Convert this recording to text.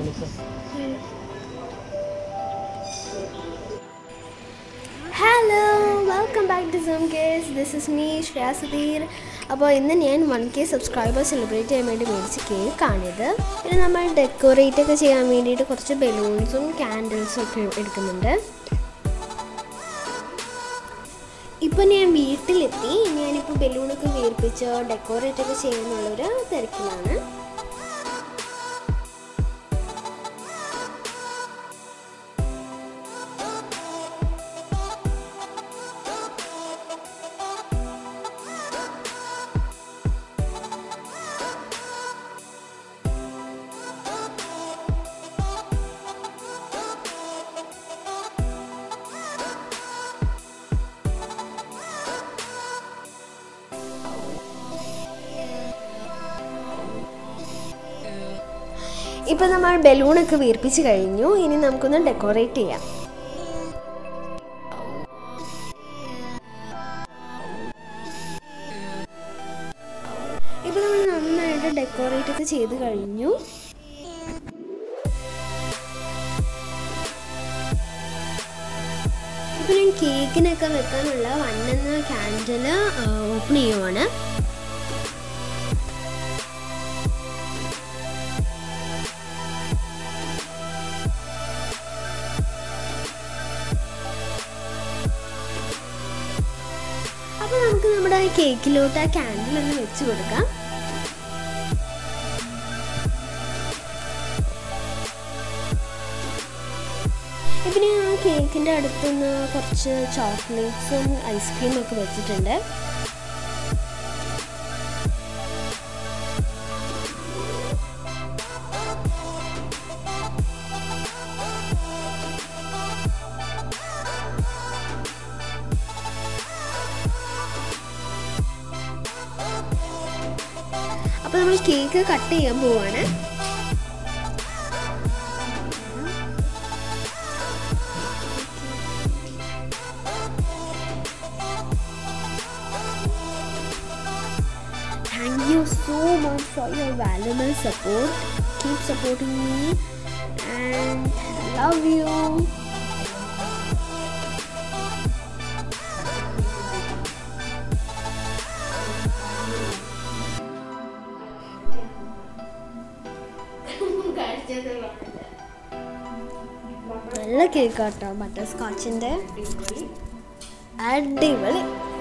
കാണിച്ചു hello welcome back to some case this is me Shreya Sudheer അപ്പോൾ ഇന്ന് ഞാൻ വൺ കെ സബ്സ്ക്രൈബർ സെലിബ്രേറ്റ് ചെയ്യാൻ വേണ്ടി മേടിച്ച കേക്കാണിത് പിന്നെ നമ്മൾ ഡെക്കറേറ്റ് ഒക്കെ ചെയ്യാൻ വേണ്ടിയിട്ട് കുറച്ച് ബലൂൺസും ക്യാൻഡിൽസും ഒക്കെ എടുക്കുന്നുണ്ട് ഇപ്പം ഞാൻ വീട്ടിലെത്തി ഞാനിപ്പോൾ ബലൂണൊക്കെ വീർപ്പിച്ച് ഡെക്കറേറ്റ് ഒക്കെ ചെയ്യാനുള്ളൊരു തിരക്കിലാണ് ഇപ്പം നമ്മൾ ബലൂണൊക്കെ വീർപ്പിച്ച് കഴിഞ്ഞു ഇനി നമുക്കൊന്ന് ഡെക്കറേറ്റ് ചെയ്യാം ഇപ്പം നമ്മൾ നന്നായിട്ട് ഡെക്കറേറ്റ് ഒക്കെ ചെയ്ത് കഴിഞ്ഞു ഇപ്പം ഞാൻ കേക്കിനൊക്കെ വെക്കാനുള്ള വണ്ണെന്ന ക്യാൻഡിൽ ഓപ്പൺ ചെയ്യുവാണ് അപ്പോൾ നമുക്ക് നമ്മുടെ കേക്കിലോട്ട് ആ ക്യാൻഡിൽ ഒന്ന് വെച്ച് കൊടുക്കാം ഇപ്പം ഞാൻ ആ കേക്കിൻ്റെ അടുത്തുനിന്ന് കുറച്ച് ചോക്ലേറ്റ്സും ഐസ്ക്രീമും ഒക്കെ വെച്ചിട്ടുണ്ട് അപ്പോൾ നമ്മൾ കേക്ക് കട്ട് ചെയ്യാൻ പോവാണ് Thank you so much for your valuable support. Keep supporting me and love you. നല്ല കേക്കാട്ടോ ബട്ടർ സ്കോച്ചിൻ്റെ അടിപൊളി